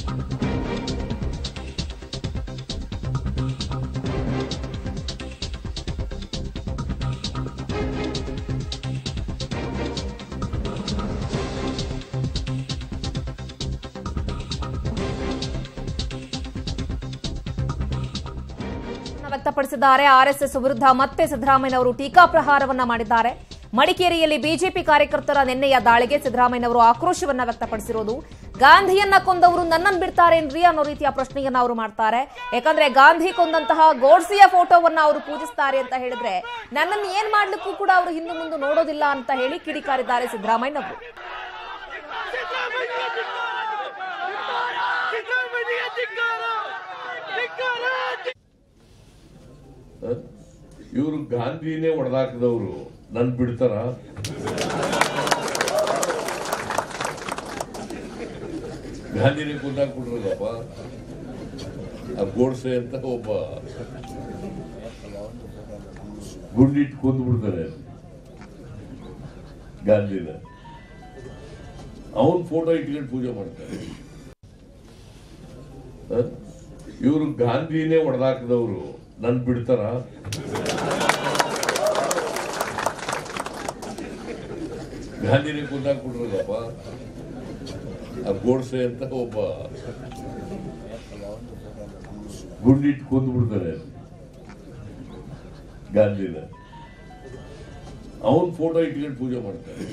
ವ್ಯಕ್ತಪಡಿಸಿದ್ದಾರೆ ಆರ್ಎಸ್ಎಸ್ ವಿರುದ್ಧ ಮತ್ತೆ ಸಿದ್ದರಾಮಯ್ಯನವರು ಟೀಕಾಪ್ರಹಾರವನ್ನ ಮಾಡಿದ್ದಾರೆ ಮಡಿಕೇರಿಯಲ್ಲಿ ಬಿಜೆಪಿ ಕಾರ್ಯಕರ್ತರ ನಿನ್ನೆಯ ದಾಳಿಗೆ ಸಿದ್ದರಾಮಯ್ಯನವರು ಆಕ್ರೋಶವನ್ನ ವ್ಯಕ್ತಪಡಿಸಿರೋದು ಗಾಂಧಿಯನ್ನ ಕೊಂದವರು ನನ್ನನ್ನು ಬಿಡ್ತಾರೇನ್ರಿ ಅನ್ನೋ ರೀತಿಯ ಪ್ರಶ್ನೆಯನ್ನ ಅವರು ಮಾಡ್ತಾರೆ ಯಾಕಂದ್ರೆ ಗಾಂಧಿ ಕೊಂದಂತಹ ಗೋಡ್ಸಿಯ ಫೋಟೋವನ್ನ ಅವರು ಪೂಜಿಸ್ತಾರೆ ಅಂತ ಹೇಳಿದ್ರೆ ನನ್ನನ್ನು ಏನ್ ಮಾಡ್ಲಿಕ್ಕೂ ಕೂಡ ಅವರು ಹಿಂದೆ ಮುಂದೆ ನೋಡೋದಿಲ್ಲ ಅಂತ ಹೇಳಿ ಕಿಡಿಕಾರಿದ್ದಾರೆ ಸಿದ್ದರಾಮಯ್ಯನವರು ಇವರು ಗಾಂಧಿನೇ ಹೊಡೆದಾಕಿದವರು ನನ್ ಬಿಡ್ತಾರ ಗಾಂಧಿನೇ ಕೊಂದಾಕ್ಬಿಟ್ರಲ್ಲಪ್ಪ ಆ ಗೋಡ್ಸೆ ಅಂತ ಒಬ್ಬ ಗುಂಡಿಟ್ಟು ಕೊಂದು ಬಿಡ್ತಾರೆ ಗಾಂಧಿನ ಅವನ್ ಫೋಟೋ ಇಟ್ಕೊಂಡು ಪೂಜೆ ಮಾಡ್ತಾರೆ ಇವರು ಗಾಂಧಿನೇ ಹೊಡೆದಾಕಿದವರು ನನ್ ಬಿಡ್ತಾರ ಗಾಂಧಿನೇ ಕೊಂದಾಕ್ಬಿಟ್ರಲ್ಲಪ್ಪ ಆ ಗೋಡ್ಸೆ ಅಂತ ಒಬ್ಬ ಗುಂಡಿಟ್ಟು ಕೊಂದು ಬಿಡ್ತಾರೆ ಗಾಂಧಿನ ಅವನ್ ಫೋಟೋ ಇಟ್ಕೊಂಡು ಪೂಜೆ ಮಾಡ್ತಾರೆ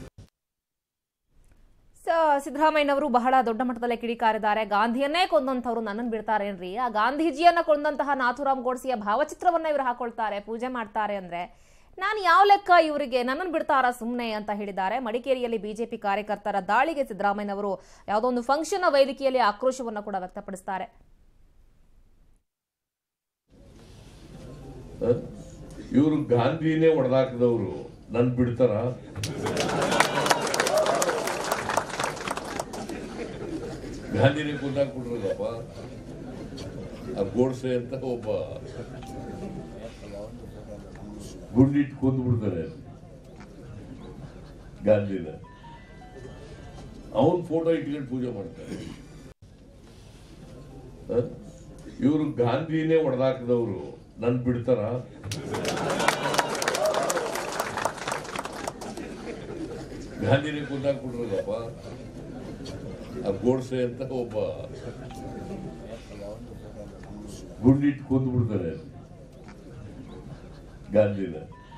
ಸ- ಸಿದ್ದರಾಮಯ್ಯನವರು ಬಹಳ ದೊಡ್ಡ ಮಟ್ಟದಲ್ಲೇ ಕಿಡಿಕಾರಿದ್ದಾರೆ ಗಾಂಧಿಯನ್ನೇ ಕೊಂದಂಥವ್ರು ನನ್ನನ್ನು ಬಿಡ್ತಾರೇನ್ರಿ ಆ ಗಾಂಧೀಜಿಯನ್ನ ಕೊಂದಂತಹ ನಾಥುರಾಮ್ ಗೋಡ್ಸೆಯ ಭಾವಚಿತ್ರವನ್ನ ಇವರು ಹಾಕೊಳ್ತಾರೆ ಪೂಜೆ ಮಾಡ್ತಾರೆ ಅಂದ್ರೆ ನಾನು ಯಾವ ಲೆಕ್ಕ ಇವರಿಗೆ ನನ್ನನ್ನು ಬಿಡ್ತಾರಾ ಸುಮ್ಮನೆ ಅಂತ ಹೇಳಿದ್ದಾರೆ ಮಡಿಕೇರಿಯಲ್ಲಿ ಬಿಜೆಪಿ ಕಾರ್ಯಕರ್ತರ ದಾಳಿಗೆ ಸಿದ್ದರಾಮಯ್ಯನವರು ಯಾವುದೋ ಒಂದು ಫಂಕ್ಷನ್ ವೇದಿಕೆಯಲ್ಲಿ ಆಕ್ರೋಶವನ್ನ ಕೂಡ ವ್ಯಕ್ತಪಡಿಸ್ತಾರೆ ಇವರು ಗಾಂಧಿನೇ ಹೊಡೆದಾಕಿದವರು ನನ್ ಬಿಡ್ತಾರ ಗಾಂಧಿನೇ ಕೊಂದಾಕ್ಬಿಟ್ರಲ್ಲಪ್ಪ ಆ ಗೋಡ್ಸೆ ಅಂತ ಒಬ್ಬ ಗುಂಡಿಟ್ಟು ಕೊಂದು ಬಿಡ್ತಾರೆ ಗಾಂಧಿನ ಅವನ್ ಫೋಟೋ ಇಟ್ಕೊಂಡು ಪೂಜೆ ಮಾಡ್ತಾರೆ ಇವರು ಗಾಂಧಿನೇ ಹೊಡೆದಾಕಿದವರು ನನ್ ಬಿಡ್ತಾರ ಗಾಂಧಿನೇ ಕೊಂದಾಕ್ಬಿಟ್ರಲ್ಲಪ್ಪ ಆ ಗೋಡ್ಸೆ ಅಂತ ಒಬ್ಬ ಗುಂಡಿಟ್ಟು ಕೊಂದು ಬಿಡ್ತಾರೆ ಗಾಂಧಿನ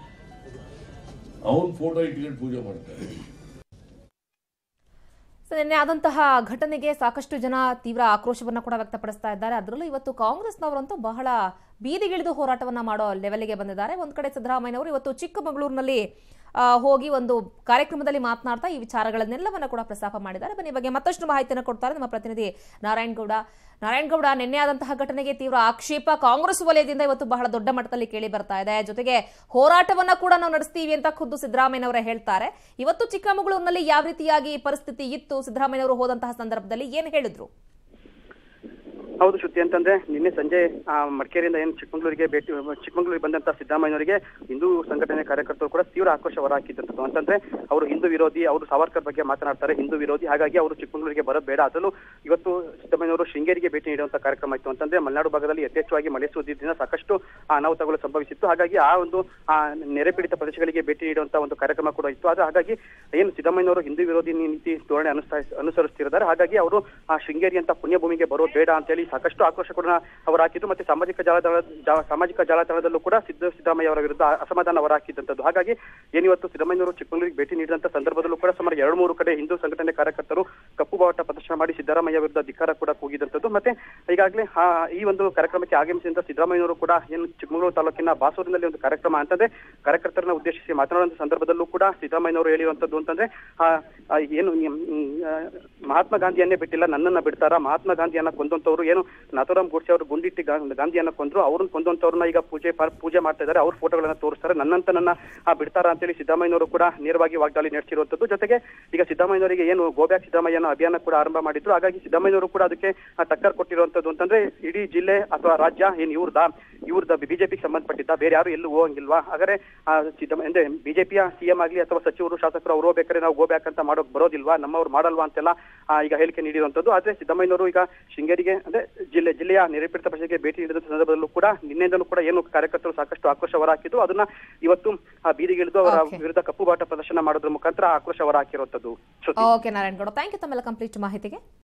ಅವನ್ ಫೋಟೋ ಇಟ್ಕೊಂಡು ಪೂಜೆ ಮಾಡ್ತಾರೆ ಸೊ ನಿನ್ನೆ ಆದಂತಹ ಘಟನೆಗೆ ಸಾಕಷ್ಟು ಜನ ತೀವ್ರ ಆಕ್ರೋಶವನ್ನ ಕೂಡ ವ್ಯಕ್ತಪಡಿಸ್ತಾ ಇದ್ದಾರೆ ಅದರಲ್ಲೂ ಇವತ್ತು ಕಾಂಗ್ರೆಸ್ನವರಂತೂ ಬಹಳ ಬೀದಿಗಿಳಿದು ಹೋರಾಟವನ್ನ ಮಾಡೋ ಲೆವೆಲ್ಗೆ ಬಂದಿದ್ದಾರೆ ಒಂದ್ ಕಡೆ ಸಿದ್ದರಾಮಯ್ಯನವರು ಇವತ್ತು ಚಿಕ್ಕಮಗಳೂರಿನಲ್ಲಿ ಆ, ಹೋಗಿ ಒಂದು ಕಾರ್ಯಕ್ರಮದಲ್ಲಿ ಮಾತನಾಡ್ತಾ ಈ ವಿಚಾರಗಳನ್ನೆಲ್ಲವನ್ನ ಕೂಡ ಪ್ರಸ್ತಾಪ ಮಾಡಿದ್ದಾರೆ ಬನ್ನಿ ಈ ಬಗ್ಗೆ ಮತ್ತಷ್ಟು ಮಾಹಿತಿಯನ್ನು ಕೊಡ್ತಾರೆ ನಮ್ಮ ಪ್ರತಿನಿಧಿ ನಾರಾಯಣ್ ಗೌಡ ನಾರಾಯಣ್ ಗೌಡ ನಿನ್ನೆ ಆದಂತಹ ಘಟನೆಗೆ ತೀವ್ರ ಆಕ್ಷೇಪ ಕಾಂಗ್ರೆಸ್ ವಲಯದಿಂದ ಇವತ್ತು ಬಹಳ ದೊಡ್ಡ ಮಟ್ಟದಲ್ಲಿ ಕೇಳಿ ಬರ್ತಾ ಇದೆ ಜೊತೆಗೆ ಹೋರಾಟವನ್ನ ಕೂಡ ನಾವು ನಡೆಸ್ತೀವಿ ಅಂತ ಖುದ್ದು ಸಿದ್ದರಾಮಯ್ಯನವರೇ ಹೇಳ್ತಾರೆ ಇವತ್ತು ಚಿಕ್ಕಮಗಳೂರಿನಲ್ಲಿ ಯಾವ ರೀತಿಯಾಗಿ ಪರಿಸ್ಥಿತಿ ಇತ್ತು ಸಿದ್ದರಾಮಯ್ಯನವರು ಹೋದಂತಹ ಸಂದರ್ಭದಲ್ಲಿ ಏನ್ ಹೇಳಿದ್ರು ಹೌದು ಶ್ರುತಿ ಅಂತಂದ್ರೆ ನಿನ್ನೆ ಸಂಜೆ ಆ, ಮಡಿಕೇರಿಯಿಂದ ಏನು ಚಿಕ್ಕಮಗಳೂರಿಗೆ ಭೇಟಿ ಚಿಕ್ಕಮಗಳೂರಿಗೆ ಬಂದಂತ ಸಿದ್ದರಾಮಯ್ಯನವರಿಗೆ ಹಿಂದೂ ಸಂಘಟನೆ ಕಾರ್ಯಕರ್ತರು ಕೂಡ ತೀವ್ರ ಆಕ್ರೋಶ ಹೊರಹಾಕಿದ್ದಂಥದ್ದು ಅಂತಂದ್ರೆ ಅವರು ಹಿಂದೂ ವಿರೋಧಿ ಅವರು ಸಾವರ್ಕರ್ ಬಗ್ಗೆ ಮಾತನಾಡ್ತಾರೆ ಹಿಂದೂ ವಿರೋಧಿ ಹಾಗಾಗಿ ಅವರು ಚಿಕ್ಕಮಗಳೂರಿಗೆ ಬರೋದು ಬೇಡ ಅದರಲ್ಲೂ ಇವತ್ತು ಸಿದ್ದರಾಮಯ್ಯನವರು ಶೃಂಗೇರಿಗೆ ಭೇಟಿ ನೀಡುವಂತ ಕಾರ್ಯಕ್ರಮ ಇತ್ತು ಅಂತಂದ್ರೆ ಮಲೆನಾಡು ಭಾಗದಲ್ಲಿ ಯಥೇಚ್ಛವಾಗಿ ಮಳೆ ಸುರಿದಿದ್ದರಿಂದ ಸಾಕಷ್ಟು ಆ, ಅನಾಹುತಗಳು ಸಂಭವಿಸಿತ್ತು ಹಾಗಾಗಿ ಆ ಒಂದು ಆ, ನೆರೆ ಪೀಡಿತ ಪ್ರದೇಶಗಳಿಗೆ ಭೇಟಿ ನೀಡುವಂತ ಒಂದು ಕಾರ್ಯಕ್ರಮ ಕೂಡ ಇತ್ತು ಆದ್ರೆ ಹಾಗಾಗಿ ಏನು ಸಿದ್ದರಾಮಯ್ಯನವರು ಹಿಂದೂ ವಿರೋಧಿ ನೀತಿ ಧೋರಣೆ ಅನುಸರಿಸ ಅನುಸರಿಸ್ತಿದ್ದಾರೆ ಹಾಗಾಗಿ ಅವರು ಆ ಶೃಂಗೇರಿ ಅಂತ ಪುಣ್ಯಭೂಮಿಗೆ ಬರೋದು ಬೇಡ ಅಂತೇಳಿ ಸಾಕಷ್ಟು ಆಕ್ರೋಶ ಕೂಡ ಅವರು ಹಾಕಿದ್ರು ಮತ್ತೆ ಸಾಮಾಜಿಕ ಜಾಲತಾಣ ಜಾ- ಸಾಮಾಜಿಕ ಜಾಲತಾಣದಲ್ಲೂ ಕೂಡ ಸಿದ್ದ ಸಿದ್ದರಾಮಯ್ಯ ಅವರ ವಿರುದ್ಧ ಅಸಮಾಧಾನ ಹೊರಹಾಕಿದ್ದಂಥದ್ದು ಹಾಗಾಗಿ ಏನಿವತ್ತು ಸಿದ್ದರಾಮಯ್ಯನವರು ಚಿಕ್ಕಮಗಳೂರಿಗೆ ಭೇಟಿ ನೀಡಿದಂತ ಸಂದರ್ಭದಲ್ಲೂ ಕೂಡ ಸುಮಾರು ಎರಡು ಮೂರು ಕಡೆ ಹಿಂದೂ ಸಂಘಟನೆ ಕಾರ್ಯಕರ್ತರು ಕಪ್ಪು ಬಾವುಟ ಪ್ರದರ್ಶನ ಮಾಡಿ ಸಿದ್ದರಾಮಯ್ಯ ವಿರುದ್ಧ ಧಿಕ್ಕಾರ ಕೂಡ ಕೂಗಿದಂಥದ್ದು ಮತ್ತೆ ಈಗಾಗಲೇ ಆ, ಈ ಒಂದು ಕಾರ್ಯಕ್ರಮಕ್ಕೆ ಆಗಮಿಸಿದಂತ ಸಿದ್ದರಾಮಯ್ಯನವರು ಕೂಡ ಏನು ಚಿಕ್ಕಮಗಳೂರು ತಾಲೂಕಿನ ಬಾಸೂರಿನಲ್ಲಿ ಒಂದು ಕಾರ್ಯಕ್ರಮ ಅಂತಂದ್ರೆ ಕಾರ್ಯಕರ್ತರನ್ನ ಉದ್ದೇಶಿಸಿ ಮಾತನಾಡುವಂತ ಸಂದರ್ಭದಲ್ಲೂ ಕೂಡ ಸಿದ್ದರಾಮಯ್ಯನವರು ಹೇಳಿರುವಂತದ್ದು ಅಂತಂದ್ರೆ ಆ, ಆ, ಏನು ನಿಮ್- ಮ್, ಆ, ಮಹಾತ್ಮ ಗಾಂಧಿಯನ್ನೇ ಬಿಟ್ಟಿಲ್ಲ ನನ್ನನ್ನ ಬಿಡ್ತಾರ ಮಹಾತ್ಮ ಗಾಂಧಿಯನ್ನ ಕೊಂದಂತವ್ರು ಏನು ನಾಥೋರಾಮ್ ಗೋಡ್ಸೆ ಅವರು ಗುಂಡಿಟ್ಟಿ ಗಾ- ಗಾಂಧಿಯನ್ನ ಕೊಂದ್ರು ಅವ್ರನ್ನ ಕೊಂದಂತವ್ರನ್ನ ಈಗ ಪೂಜೆ ಪಾ- ಪೂಜೆ ಮಾಡ್ತಾ ಇದ್ದಾರೆ ಅವ್ರ ಫೋಟೋಗಳನ್ನ ತೋರಿಸ್ತಾರೆ ನನ್ನಂತ ನನ್ನ ಆ, ಬಿಡ್ತಾರ ಅಂತೇಳಿ ಸಿದ್ದರಾಮಯ್ಯನವರು ಕೂಡ ನೇರವಾಗಿ ವಾಗ್ದಾಳಿ ನಡೆಸಿರುವಂತದ್ದು ಜೊತೆಗೆ ಈಗ ಸಿದ್ದರಾಮಯ್ಯನವರಿಗೆ ಏನು ಗೋಬ್ಯಾಕ್ ಸಿದ್ದರಾಮಯ್ಯನ ಅಭಿಯಾನ ಕೂಡ ಆರಂಭ ಮಾಡಿದ್ರು ಹಾಗಾಗಿ ಸಿದ್ದರಾಮಯ್ಯನವರು ಕೂಡ ಅದಕ್ಕೆ ಆ, ಟಕ್ಕರ್ ಕೊಟ್ಟಿರುವಂತದ್ದು ಅಂತಂದ್ರೆ ಇಡೀ ಜಿಲ್ಲೆ ಅಥವಾ ರಾಜ್ಯ ಏನ್ ಇವ್ರದ ಇವ್ರದ ಬಿಜೆಪಿಗೆ ಸಂಬಂಧಪಟ್ಟಿದ್ದ ಬೇರೆ ಯಾರು ಎಲ್ಲೂ ಹೋಗಂಗಿಲ್ವಾ ಹಾಗಾದ್ರೆ ಆ, ಸಿದ್ದರಾಮಯ್ಯ ಅಂದ್ರೆ ಬಿಜೆಪಿಯ ಸಿಎಂ ಆಗ್ಲಿ ಅಥವಾ ಸಚಿವರು ಶಾಸಕರು ಅವ್ರು ಹೋಗ್ಬೇಕಾದ್ರೆ ನಾವು ಗೋಬ್ಯಾಕ್ ಅಂತ ಮಾಡೋಕ್ ಬರೋದಿಲ್ವಾ ನಮ್ಮವ್ರು ಮಾಡಲ್ವಾ ಅಂತೆಲ್ಲ ಆ, ಈಗ ಹೇಳಿಕೆ ನೀಡಿರುವಂತದ್ದು ಆದ್ರೆ ಸಿದ್ದರಾಮಯ್ಯನವರು ಈಗ ಶೃಂಗೇರಿಗೆ ಅಂದ್ರೆ ಜಿಲ್ಲೆ ಜಿಲ್ಲೆಯ ನಿರಪೀಡಿತ ಪ್ರದೇಶಕ್ಕೆ ಭೇಟಿ ನೀಡಿದ ಸಂದರ್ಭದಲ್ಲೂ ಕೂಡ ನಿನ್ನೆಯಿಂದಲೂ ಕೂಡ ಏನು ಕಾರ್ಯಕರ್ತರು ಸಾಕಷ್ಟು ಆಕ್ರೋಶ ಹೊರಹಾಕಿದ್ದು ಅದನ್ನ ಇವತ್ತು ಆ, ಬೀದಿಗಿಳಿದು ಅವರ Okay. ವಿರುದ್ಧ ಕಪ್ಪು ಬಾಟ ಪ್ರದರ್ಶನ ಮಾಡೋದ್ರ ಮುಖಾಂತರ ಆಕ್ರೋಶ ಹೊರಹಾಕಿರುವಂತದ್ದು Shruti okay Narayanagowda thank you ತಮ್ಮೆಲ್ಲ ಕಂಪ್ಲೀಟ್ ಮಾಹಿತಿಗೆ